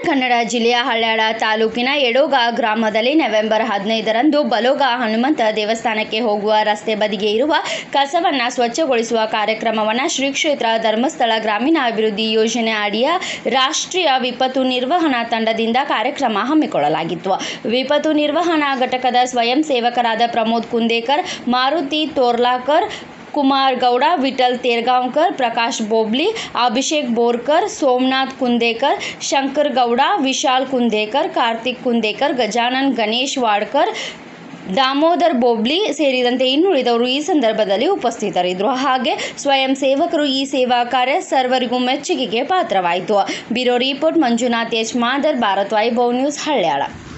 ಕನ್ನಡ ಜಿಲ್ಲೆಯ ಹಳ್ಯಾಳ ತಾಲೂಕಿನ ಎಡೋಗ ಗ್ರಾಮದಲ್ಲಿ ನವೆಂಬರ್ ಹದಿನೈದರಂದು ಬಲೋಗ ಹನುಮಂತ ದೇವಸ್ಥಾನಕ್ಕೆ ಹೋಗುವ ರಸ್ತೆ ಬದಿಗೆ ಇರುವ ಕಸವನ್ನು ಸ್ವಚ್ಛಗೊಳಿಸುವ ಕಾರ್ಯಕ್ರಮವನ್ನು ಶ್ರೀ ಕ್ಷೇತ್ರ ಧರ್ಮಸ್ಥಳ ಗ್ರಾಮೀಣಾಭಿವೃದ್ಧಿ ಯೋಜನೆ ಅಡಿಯ ರಾಷ್ಟ್ರೀಯ ವಿಪತ್ತು ನಿರ್ವಹಣಾ ತಂಡದಿಂದ ಕಾರ್ಯಕ್ರಮ ಹಮ್ಮಿಕೊಳ್ಳಲಾಗಿತ್ತು ವಿಪತ್ತು ನಿರ್ವಹಣಾ ಘಟಕದ ಸ್ವಯಂ ಸೇವಕರಾದ ಪ್ರಮೋದ್ ಕುಂದೇಕರ್ ಮಾರುತಿ ತೋರ್ಲಾಕರ್ ಕುಮಾರ್ ಗೌಡ ವಿಠಲ್ ತೇರ್ಗಾಂವ್ಕರ್ ಪ್ರಕಾಶ್ ಬೋಬ್ಲಿ ಅಭಿಷೇಕ್ ಬೋರ್ಕರ್ ಸೋಮನಾಥ್ ಕುಂದೇಕರ್ ಶಂಕರ್ ಗೌಡ ವಿಶಾಲ್ ಕುಂದೇಕರ್ ಕಾರ್ತಿಕ್ ಕುಂದೇಕರ್ ಗಜಾನನ್ ಗಣೇಶ್ ವಾಡ್ಕರ್ ದಾಮೋದರ್ ಬೋಬ್ಲಿ ಸೇರಿದಂತೆ ಇನ್ನುಳಿದವರು ಈ ಸಂದರ್ಭದಲ್ಲಿ ಉಪಸ್ಥಿತರಿದ್ದರು ಹಾಗೆ ಸ್ವಯಂ ಸೇವಕರು ಈ ಸೇವಾ ಕಾರ್ಯ ಸರ್ವರಿಗೂ ಮೆಚ್ಚುಗೆಗೆ ಪಾತ್ರವಾಯಿತು bureau report Manjunath H Madar Bharat Vaibhav news Haliyal